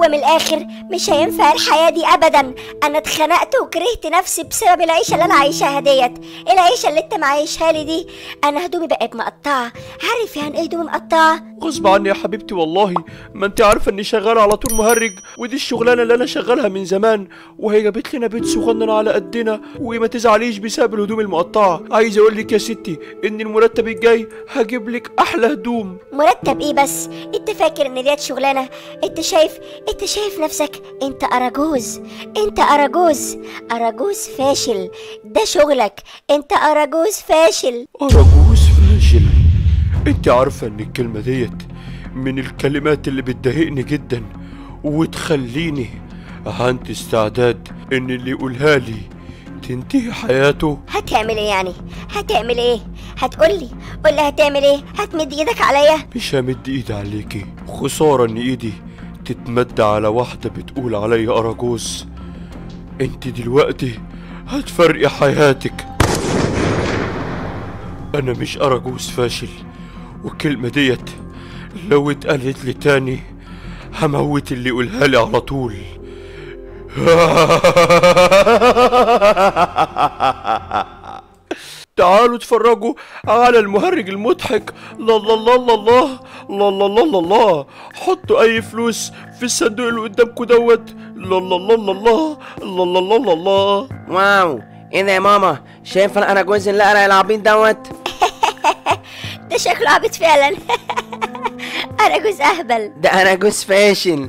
من الاخر مش هينفع الحياه دي ابدا انا اتخنقت وكرهت نفسي بسبب العيشه اللي انا عايشاها ديت العيشه اللي انت معيشها لي دي انا هدومي بقت مقطعه عارف يعني ايه هدومي مقطعه غصب عني يا حبيبتي والله ما انت عارفه اني شغال على طول مهرج ودي الشغلانه اللي انا شغالها من زمان وهي جابت لنا بيت صغنن على قدنا وما تزعليش بسبب الهدوم المقطعه عايز اقول لك يا ستي ان المرتب الجاي هجيب لك احلى هدوم مرتب ايه بس انت فاكر ان ديت شغلانه انت شايف انت شايف نفسك انت اراجوز انت اراجوز اراجوز فاشل ده شغلك انت اراجوز فاشل أراجوز فاشل انت عارفة ان الكلمة ديت من الكلمات اللي بتضايقني جدا وتخليني عندي استعداد ان اللي يقولها لي تنتهي حياته هتعمل ايه يعني هتعمل ايه هتقولي قولي هتعمل ايه هتمد ايدك عليا مش همد ايدي عليكي خسارة ان ايدي تتمد على واحدة بتقول عليا أراجوز انت دلوقتي هتفرقي حياتك انا مش أراجوز فاشل والكلمة ديت لو اتقالت لي تاني هموت اللي يقولها لي على طول تعالوا اتفرجوا على المهرج المضحك لا لا لا لا لا لا لا لا لا لا حطوا اي فلوس في الصندوق اللي قدامكم دوت لا لا لا لا لا لا لا لا لا لا واو ايه ده يا ماما شايف انا جوز اللي انا العبيط دوت ده شكله عبيط فعلا اراجوز اهبل ده انا جوز فاشل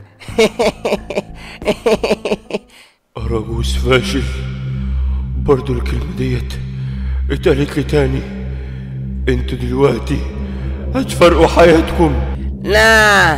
أراجوز فاشل برضو الكلمة ديت اتقالت لي تاني انتوا دلوقتي هتفرقوا حياتكم لا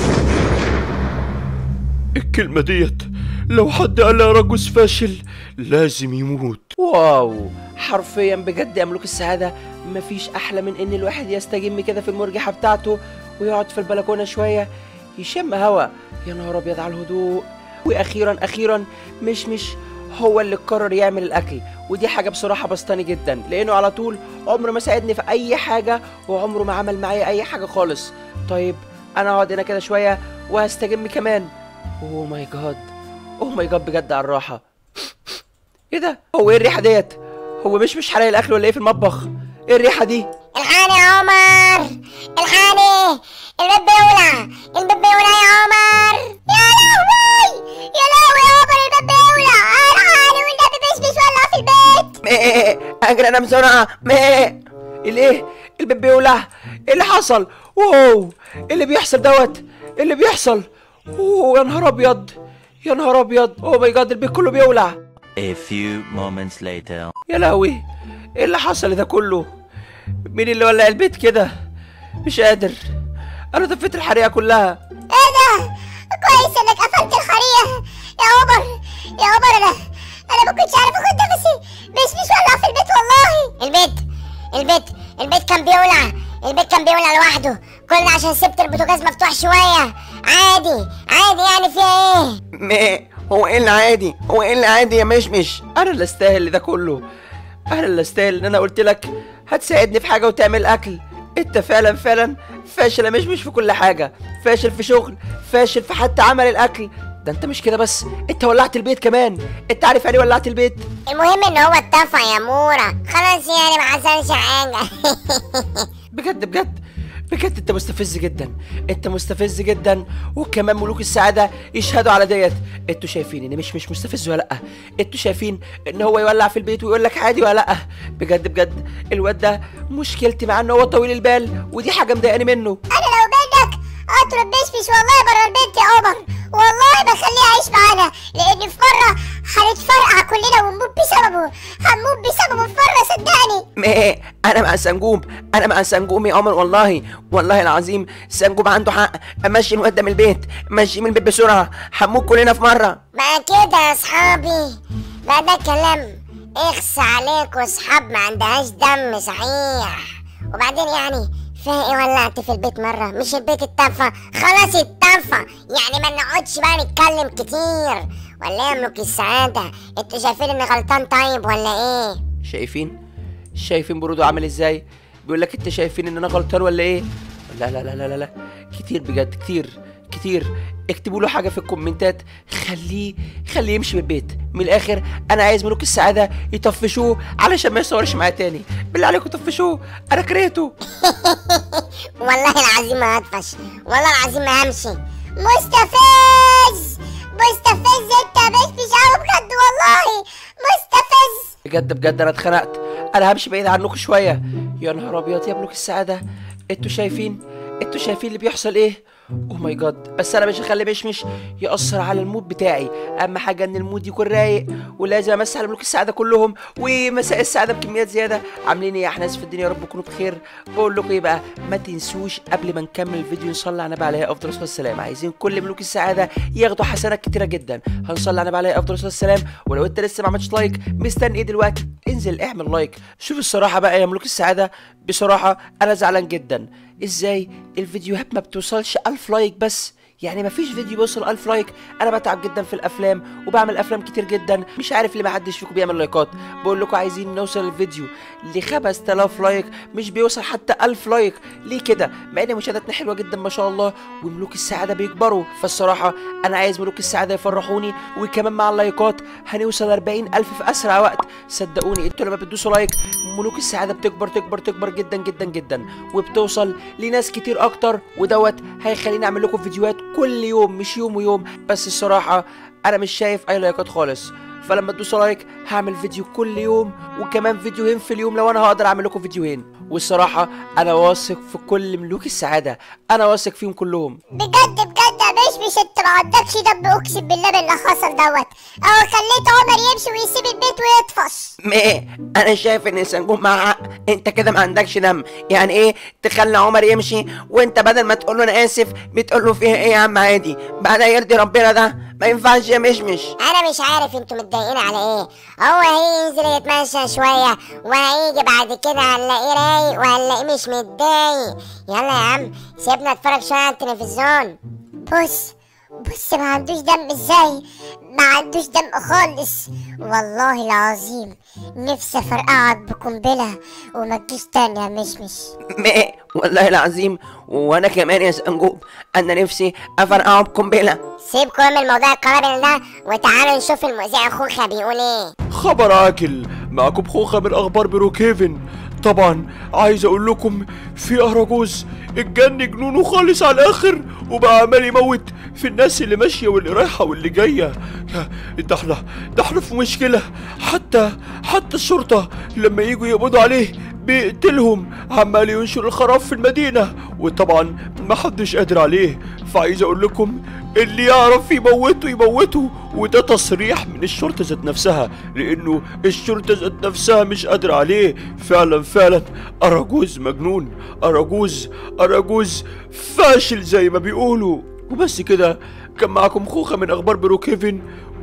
الكلمة ديت لو حد قال لي أراجوز فاشل لازم يموت واو حرفيا بجد يا ملوك السعادة مفيش أحلى من إن الواحد يستجم كده في المرجحة بتاعته ويقعد في البلكونة شوية يشم هوا يا نهار أبيض على الهدوء وأخيرا أخيرا مش مش هو اللي قرر يعمل الأكل ودي حاجة بصراحة بسطاني جدا لأنه على طول عمره ما ساعدني في أي حاجة وعمره ما عمل معايا أي حاجة خالص طيب أنا هقعد هنا كده شوية وهستجم كمان أوه ماي جاد أوه ماي جاد بجد على الراحة ايه ده هو ايه الريحه ديت هو مش مش حرق الاكل ولا ايه في المطبخ ايه الريحه دي الحقني يا عمر الحقني الباب بيولع الباب بيولع يا عمر يا لهوي يا لهوي يا عمر الباب بيولع الحقني والنبي مش مش ولع في البيت ميه اجري انا بسرعه ميه الايه الباب بيولع ايه اللي حصل واو ايه اللي بيحصل دوت ايه اللي بيحصل اوه يا نهار ابيض يا نهار ابيض اوه ماي جاد البيت كله بيولع A few moments later. يا لهوي ايه اللي حصل ده كله مين اللي ولع البيت كده مش قادر انا طفيت الحريقه كلها ايه ده كويس انك قفلت الخريطة يا عمر يا عمر انا انا ما كنتش عارف اخد نفسي مش مش ولع في البيت والله البيت البيت البيت كان بيولع البيت كان بيولع لوحده كل ده عشان سبت البوتاجاز مفتوح شويه عادي عادي يعني فيها ايه ميه هو ايه اللي عادي هو ايه اللي عادي يا مشمش انا اللي استاهل ده كله انا اللي استاهل ان انا قلت لك هتساعدني في حاجه وتعمل اكل انت فعلا فعلا فاشل يا مشمش في كل حاجه فاشل في شغل فاشل في حتى عمل الاكل ده انت مش كده بس انت ولعت البيت كمان انت عارف يعني إيه ولعت البيت المهم ان هو اتفق يا مورا خلاص يعني ما حصلش حاجه بجد بجد بجد انت مستفز جدا انت مستفز جدا وكمان ملوك السعاده يشهدوا على ديت انتوا شايفين ان مش مش مستفز ولا لا انتوا شايفين ان هو يولع في البيت ويقول لك عادي ولا لا بجد بجد الواد ده مشكلتي معاه ان هو طويل البال ودي حاجه مضايقاني منه انا لو منك اطرد مشمش والله بره البيت يا عمر والله بخليه يعيش معانا لان في مره هنتفرقع كلنا ونموت بسببه هنموت بسببه في مره صدقني ما انا مع سنجوم انا مع سنجوم يا عمر والله والله العظيم سنجوم عنده حق امشي الواد ده من البيت مشي من البيت بسرعه هنموت كلنا في مره بقى كده يا اصحابي بقى ده كلام اخس عليك واصحاب ما عندهاش دم صحيح وبعدين يعني فيها ايه ولعت في البيت مرة مش البيت اتطفى خلاص اتطفى يعني ما نقعدش بقى نتكلم كتير ولا ايه يا ملوك السعادة انتوا شايفين اني غلطان طيب ولا ايه شايفين شايفين برودو عامل ازاي بيقول لك انت شايفين ان انا غلطان ولا ايه لا لا لا لا لا, لا. كتير بجد كتير كتير اكتبوا له حاجه في الكومنتات خليه خليه يمشي من البيت من الاخر انا عايز ملوك السعاده يطفشوه علشان ما يصورش معايا تاني بالله عليكم طفشوه انا كرهته والله العظيم ما هطفش والله العظيم ما همشي مستفز مستفز انت مش مش عارف بجد والله مستفز بجد بجد انا اتخنقت انا همشي بعيد عنكم شويه يا نهار ابيض يا ملوك السعاده انتوا شايفين انتوا شايفين اللي بيحصل ايه اوه ماي جاد بس انا مش هخلي مشمش ياثر على المود بتاعي اهم حاجه ان المود يكون رايق ولازم امسح على ملوك السعاده كلهم ومساء السعاده بكميات زياده عاملين ايه يا ناس في الدنيا يا رب تكونوا بخير بقول لكم ايه بقى ما تنسوش قبل ما نكمل الفيديو نصلي على النبي عليه افضل الصلاه والسلام عايزين كل ملوك السعاده ياخدوا حسنات كتيره جدا هنصلي على النبي عليه افضل الصلاه والسلام ولو انت لسه ما عملتش لايك مستني ايه دلوقتي انزل اعمل لايك شوف الصراحه بقى يا ملوك السعاده بصراحه انا زعلان جدا ازاي الفيديوهات ما بتوصلش ألف لايك بس يعني مفيش فيديو بيوصل ألف لايك انا بتعب جدا في الافلام وبعمل افلام كتير جدا مش عارف ليه ما حدش فيكم بيعمل لايكات بقول لكم عايزين نوصل الفيديو ل 5000 لايك مش بيوصل حتى 1000 لايك ليه كده مع ان مشاهداتنا حلوه جدا ما شاء الله وملوك السعاده بيكبروا فالصراحه انا عايز ملوك السعاده يفرحوني وكمان مع اللايكات هنوصل 40000 في اسرع وقت صدقوني انتوا لما بتدوسوا لايك ملوك السعاده بتكبر تكبر تكبر جدا جدا جدا وبتوصل لناس كتير اكتر ودوت هيخليني اعمل لكم فيديوهات كل يوم مش يوم ويوم بس الصراحه انا مش شايف اي لايكات خالص فلما تدوسوا لايك هعمل فيديو كل يوم وكمان فيديوهين في اليوم لو انا هقدر اعمل لكم فيديوهين والصراحه انا واثق في كل ملوك السعاده انا واثق فيهم كلهم بجد بجد يا مش مش انت ما عندكش دم اقسم بالله باللي حصل دوت او خليت عمر يمشي ويسيب البيت ويطفش ما انا شايف ان سنجوم مع حق انت كده ما عندكش دم يعني ايه تخلي عمر يمشي وانت بدل ما تقول له انا اسف بتقول له فيها ايه يا عم عادي بعدها يرضي ربنا ده ما ينفعش يا مشمش انا مش عارف انتوا متضايقين على ايه هو هينزل يتمشى شويه وهيجي بعد كده هنلاقيه رايق وهنلاقيه مش متضايق يلا يا عم سيبنا نتفرج شويه على التلفزيون بص بص ما عندوش دم ازاي ما عندوش دم خالص والله العظيم نفسي افرقعك بقنبله وما تجيش تاني يا مشمش ما والله العظيم وانا كمان يا سنجوم انا نفسي افرقعه بقنبله سيبكم من موضوع القنابل ده وتعالوا نشوف المذيع خوخه بيقول ايه خبر اكل معكم خوخه من اخبار بيرو كيفن طبعا عايز اقول لكم في اراجوز اتجن جنونه خالص على الاخر وبقى عمال يموت في الناس اللي ماشيه واللي رايحه واللي جايه يا- ده احنا ده احنا في مشكله حتى حتى الشرطه لما يجوا يقبضوا عليه بيقتلهم عمال ينشر الخراب في المدينه وطبعا ما حدش قادر عليه فعايز اقول لكم اللي يعرف يموته يموته وده تصريح من الشرطة ذات نفسها لأنه الشرطة ذات نفسها مش قادرة عليه فعلا فعلا أراجوز مجنون أراجوز أراجوز فاشل زي ما بيقولوا وبس كده كان معكم خوخة من أخبار برو كيفن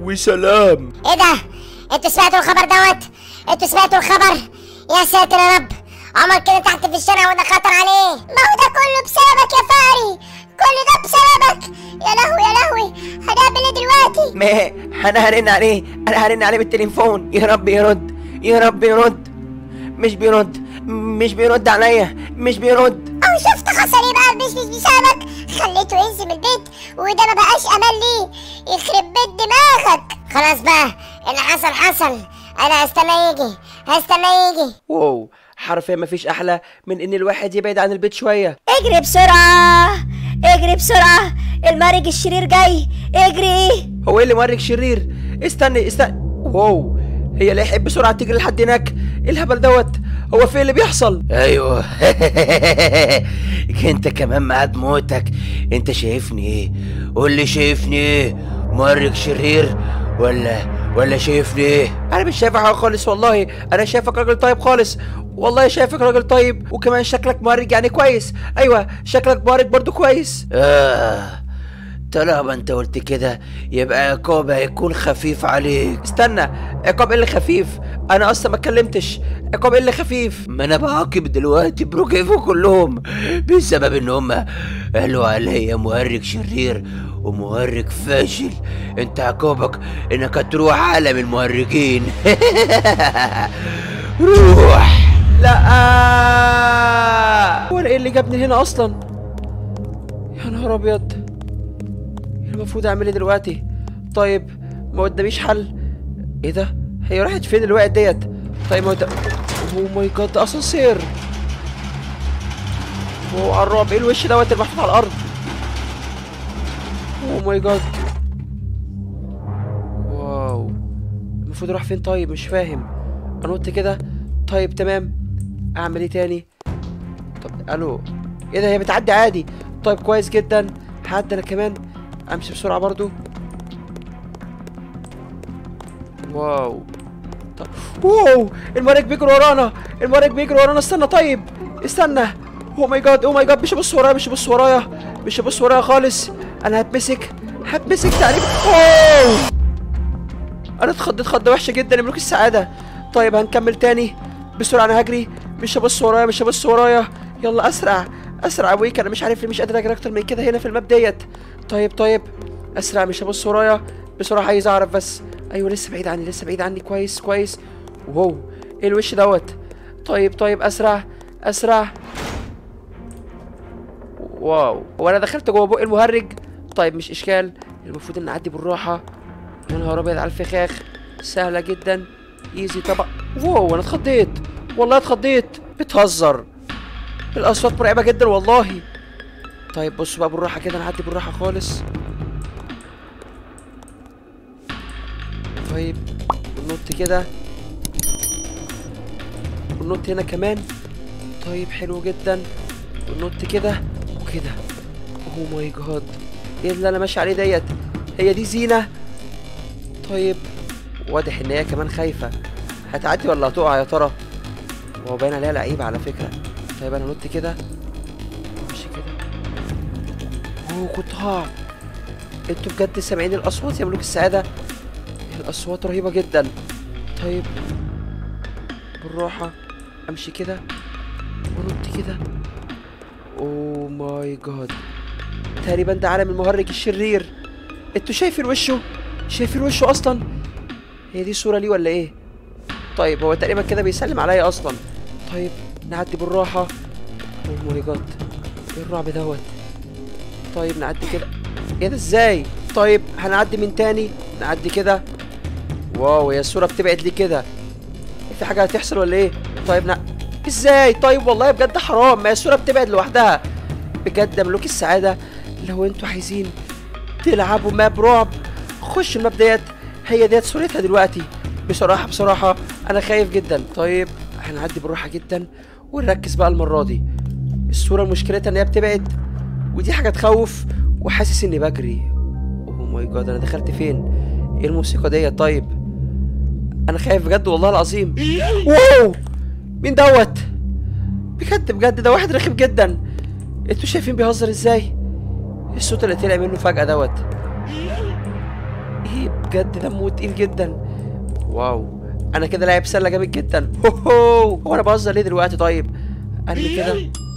وسلام ايه ده انتوا سمعتوا الخبر دوت انتوا سمعتوا الخبر يا ساتر يا رب عمر كده تحت في الشارع وده خطر عليه ما هو ده كله بسببك يا فاري كل ده بسببك يا لهوي يا لهوي هنعمل ايه دلوقتي ما انا هرن عليه انا هرن عليه بالتليفون يا رب يرد يا رب يرد مش بيرد مش بيرد عليا مش بيرد او شفت حصل ايه بقى مش مش بسببك خليته ينزل من البيت وده ما بقاش امان ليه يخرب بيت دماغك خلاص بقى اللي حصل حصل انا هستنى يجي هستنى يجي واو حرفيا مفيش احلى من ان الواحد يبعد عن البيت شويه اجري بسرعة اجري بسرعة المارج الشرير جاي اجري هو ايه اللي مورك شرير استني استني واو هي اللي يحب بسرعه تجري لحد هناك ايه الهبل دوت هو في إيه اللي بيحصل ايوه انت كمان معاد موتك انت شايفني ايه قول لي شايفني ايه مورك شرير ولا ولا شايفني ايه انا مش شايفك حاجه خالص والله انا شايفك راجل طيب خالص والله شايفك راجل طيب وكمان شكلك مهرج يعني كويس ايوه شكلك مهرج برضو كويس اه طالما انت قلت كده يبقى عقاب هيكون خفيف عليك استنى عقاب ايه اللي خفيف انا اصلا ما اتكلمتش عقاب ايه اللي خفيف ما انا بعاقب دلوقتي بروكيفو كلهم بسبب ان هم قالوا عليا مهرج شرير ومهرج فاشل انت عقابك انك هتروح عالم المهرجين روح لا هو أنا ايه اللي جابني هنا اصلا يا نهار ابيض المفروض اعمل ايه دلوقتي طيب ما قداميش حل ايه ده هي راحت فين الوقت ديت طيب ما قدام اوه ماي جاد ده اسانسير واو على الرعب ايه الوش دوت اللي محطوط على الارض اوه ماي جاد واو المفروض اروح فين طيب مش فاهم انط كده طيب تمام اعمل ايه تاني طب الو ايه ده هي بتعدي عادي طيب كويس جدا هعدي انا كمان امشي بسرعه برضو واو طب واو المارك بيجري ورانا المارك بيجري ورانا استنى طيب استنى او ماي جاد او ماي جاد مش بص ورايا مش بص ورايا مش بص ورايا خالص انا هتمسك هتمسك تقريبا اوه انا اتخضيت خضه وحشه جدا يا ملوك السعاده طيب هنكمل تاني بسرعه انا هجري مش هبص ورايا مش هبص ورايا يلا اسرع اسرع ويك انا مش عارف ليه مش قادر اجري اكتر من كده هنا في الماب ديت طيب طيب اسرع مش هبص ورايا بسرعه عايز اعرف بس ايوه لسه بعيد عني لسه بعيد عني كويس كويس واو ايه الوش دوت طيب طيب اسرع اسرع واو هو انا دخلت جوه بق المهرج طيب مش اشكال المفروض ان اعدي بالراحه يا نهار ابيض على الفخاخ سهله جدا ايزي طبعا واو انا اتخضيت والله اتخضيت بتهزر الاصوات مرعبه جدا والله طيب بصوا بقى بالراحه كده نعدي بالراحه خالص طيب وننط كده وننط هنا كمان طيب حلو جدا وننط كده وكده اوه ماي جاد ايه اللي انا ماشي عليه ديت هي دي زينه طيب واضح ان هي كمان خايفه هتعدي ولا هتقع يا ترى هو باين عليها لعيبه على فكره طيب انا نط كده امشي كده اوه كنت هقع انتوا بجد سامعين الاصوات يا ملوك السعاده الاصوات رهيبه جدا طيب بالراحه امشي كده ونط كده اوه ماي جاد تقريبا ده عالم المهرج الشرير انتوا شايفين وشه شايفين وشه اصلا هي دي صوره ليه ولا ايه طيب هو تقريبا كده بيسلم عليا اصلا طيب نعدي بالراحه اوه ماي جاد ايه الرعب دوت طيب نعدي كده ايه ده ازاي طيب هنعدي من تاني نعدي كده واو هي الصوره بتبعد ليه كده في حاجه هتحصل ولا ايه طيب نا... ازاي طيب والله بجد حرام ما هي الصوره بتبعد لوحدها بجد يا ملوك السعاده لو انتوا عايزين تلعبوا ماب رعب خش الماب ديت هي ديت صورتها دلوقتي بصراحه بصراحه انا خايف جدا طيب هنعدي بالراحه جدا ونركز بقى المره دي الصوره مشكلتها ان هي بتبعد ودي حاجه تخوف وحاسس اني بجري اوه ماي جاد انا دخلت فين ايه الموسيقى ديت طيب انا خايف بجد والله العظيم واو مين دوت بجد بجد ده واحد رخيم جدا انتوا شايفين بيهزر ازاي الصوت اللي طلع منه فجأة دوت ايه بجد دمه تقيل جدا واو انا كده لاعب سلة جامد جدا هو هو هو انا بهزر ليه دلوقتي طيب قال كده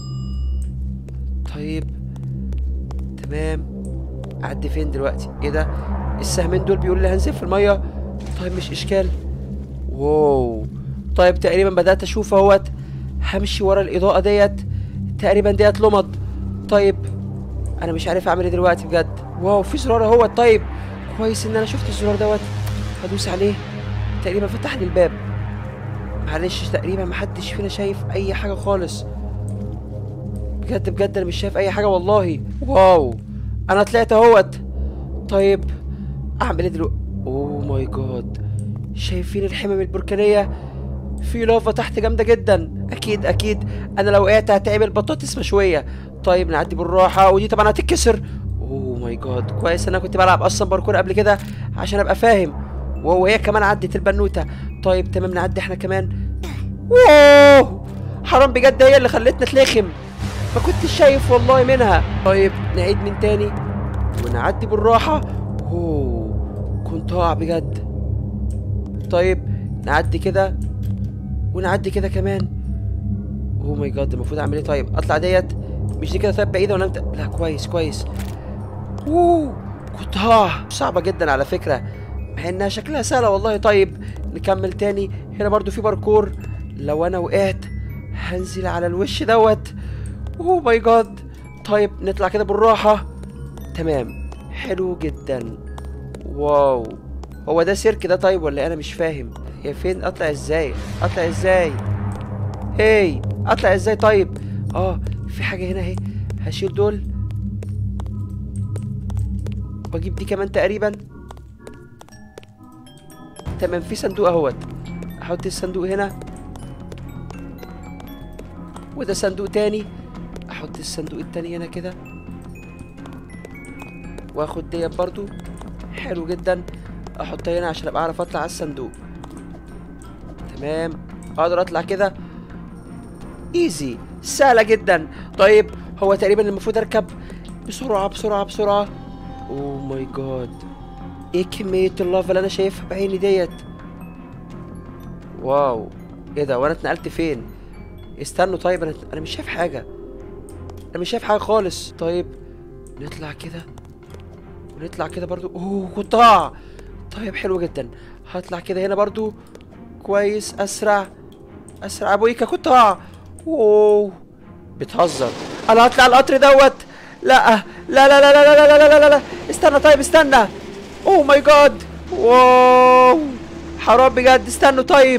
طيب تمام اعدي فين دلوقتي ايه ده السهمين دول بيقول لي هنزل في الميه طيب مش اشكال واو طيب تقريبا بدات اشوف اهوت همشي ورا الاضاءه ديت تقريبا ديت لمض طيب انا مش عارف اعمل ايه دلوقتي بجد واو في زرار اهوت طيب كويس ان انا شفت الزرار دوت هدوس عليه تقريبا فتح لي الباب معلش تقريبا محدش فينا شايف اي حاجه خالص بجد بجد انا مش شايف اي حاجه والله واو انا طلعت اهوت طيب اعمل ايه دلوقتي اوه ماي جاد شايفين الحمم البركانيه في لافا تحت جامده جدا اكيد اكيد انا لو وقعت هتعمل بطاطس مشويه طيب نعدي بالراحه ودي طبعا هتتكسر اوه ماي جاد كويس انا كنت بلعب اصلا باركور قبل كده عشان ابقى فاهم وهو هي كمان عدت البنوته طيب تمام نعدي احنا كمان واو حرام بجد هي اللي خلتنا تلخم ما كنتش شايف والله منها طيب نعيد من تاني ونعدي بالراحة اوه كنت هقع بجد طيب نعدي كده ونعدي كده كمان اوه ماي جاد المفروض اعمل ايه طيب اطلع ديت مش دي كده طيب بعيدة ولا انت لا كويس كويس اوه كنت هقع صعبة جدا على فكرة مع انها شكلها سهلة والله طيب نكمل تاني هنا برضو في باركور لو انا وقعت هنزل على الوش دوت اوه ماي جاد طيب نطلع كده بالراحة تمام حلو جدا واو هو ده سيرك ده طيب ولا إيه؟ انا مش فاهم هي فين اطلع ازاي اطلع ازاي هي اطلع ازاي طيب اه في حاجه هنا اهي هشيل دول واجيب دي كمان تقريبا تمام في صندوق اهوت احط الصندوق هنا وده صندوق تاني احط الصندوق التاني هنا كده واخد ديت برضو حلو جدا احطها هنا عشان ابقى اعرف اطلع على الصندوق تمام اقدر اطلع كده ايزي سهلة جدا طيب هو تقريبا المفروض اركب بسرعة بسرعة بسرعة اوه ماي جاد ايه كمية اللافا اللي انا شايفها بعيني ديت واو ايه ده وانا اتنقلت فين استنوا طيب انا انا مش شايف حاجة انا مش شايف حاجة خالص طيب نطلع كده ونطلع كده برضو اوه قطاع طيب حلو جدا هطلع كده هنا برضو كويس اسرع اسرع يا بويكا قطاع اوه بتهزر انا هطلع القطر دوت لا لا لا لا لا لا لا لا لا لا لا استنى طيب استنى اوه ماي جاد واو حرام بجد استنوا طيب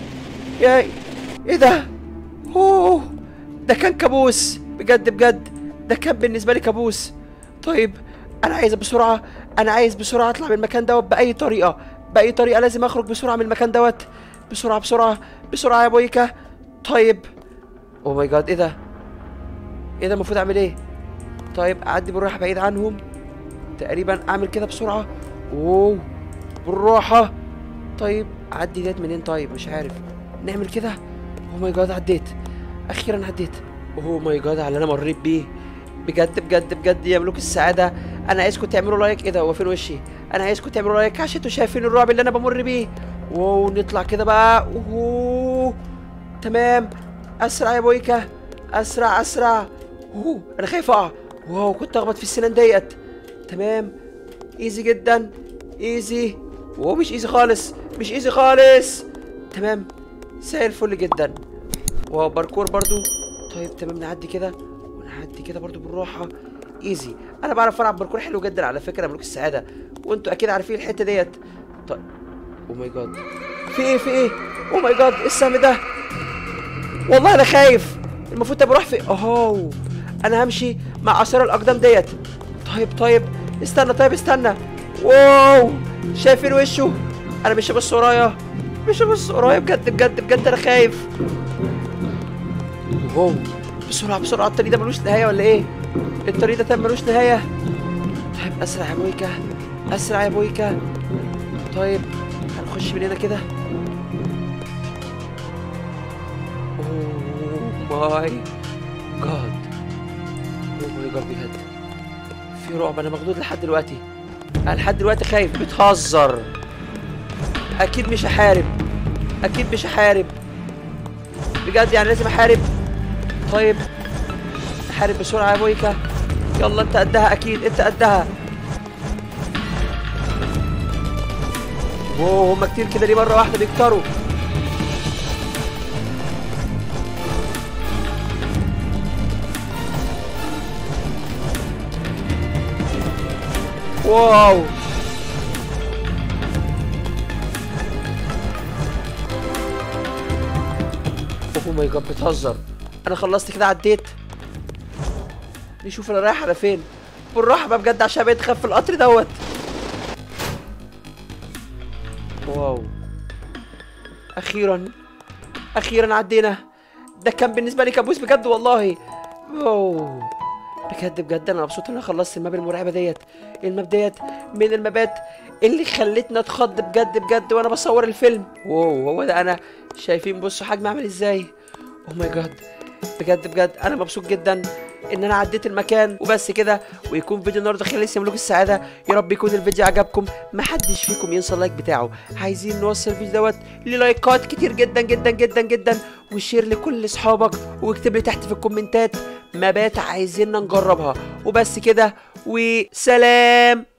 يا ايه ده اوه ده كان كابوس بجد بجد ده كان بالنسبه لي كابوس طيب انا عايز بسرعه انا عايز بسرعه اطلع من المكان دوت باي طريقه باي طريقه لازم اخرج بسرعه من المكان دوت بسرعه بسرعه بسرعه يا بويكا طيب اوه ماي جاد ايه ده ايه ده المفروض اعمل ايه طيب اعدي بالراحه بعيد عنهم تقريبا اعمل كده بسرعه اوه بالراحه طيب اعدي ديت منين طيب مش عارف نعمل كده اوه ماي جاد عديت اخيرا عديت اوه ماي جاد على اللي انا مريت بيه بجد بجد بجد يا ملوك السعاده انا عايزكم تعملوا لايك ايه ده هو فين وشي انا عايزكم تعملوا لايك عشان انتوا شايفين الرعب اللي انا بمر بيه واو نطلع كده بقى اوه تمام اسرع يا بويكا اسرع اسرع اوه انا خايف اقع واو كنت اخبط في السنان ديت تمام ايزي جدا ايزي واو مش ايزي خالص مش ايزي خالص تمام زي الفل جدا واو باركور برضو طيب تمام نعدي كده ونعدي كده برضو بالراحه ايزي انا بعرف العب باركور حلو جدا على فكره يا ملوك السعاده وانتوا اكيد عارفين الحته ديت طيب او ماي جاد في ايه في ايه او ماي جاد ايه السهم ده والله انا خايف المفروض طب اروح في اهو انا همشي مع اثار الاقدام ديت طيب طيب استنى طيب استنى واو شايفين وشه انا مش هبص ورايا مش هبص ورايا بجد بجد بجد انا خايف واو بسرعه بسرعه الطريق ده ملوش نهايه ولا ايه الطريق ده تم ملوش نهايه طيب اسرع يا بويكا اسرع يا بويكا طيب هنخش من هنا كده اوه ماي جاد اوه ماي جاد بجد في رعب انا مخضوض لحد دلوقتي انا لحد دلوقتي خايف بتهزر اكيد مش هحارب اكيد مش هحارب بجد يعني لازم احارب طيب احارب بسرعه يا بويكا يلا انت قدها اكيد انت قدها واو هما كتير كده ليه مره واحده بيكتروا واو اوه ماي جاد بتهزر انا خلصت كده عديت نشوف انا رايح على فين بالراحه بقى بجد عشان بقيت خاف في القطر دوت واو اخيرا اخيرا عدينا ده كان بالنسبه لي كابوس بجد والله واو بجد بجد انا مبسوط ان انا خلصت الماب المرعبه ديت الماب ديت من المابات اللي خلتني اتخض بجد بجد وانا بصور الفيلم واو هو ده انا شايفين بصوا حجمي عامل ازاي اوه ماي جاد بجد بجد انا مبسوط جدا ان انا عديت المكان وبس كده ويكون فيديو النهارده خلص ملوك السعاده يا رب يكون الفيديو عجبكم ما حدش فيكم ينسى اللايك بتاعه عايزين نوصل الفيديو دوت للايكات كتير جدا جدا جدا جدا وشير لكل اصحابك واكتب لي تحت في الكومنتات مابات عايزيننا نجربها وبس كده وسلام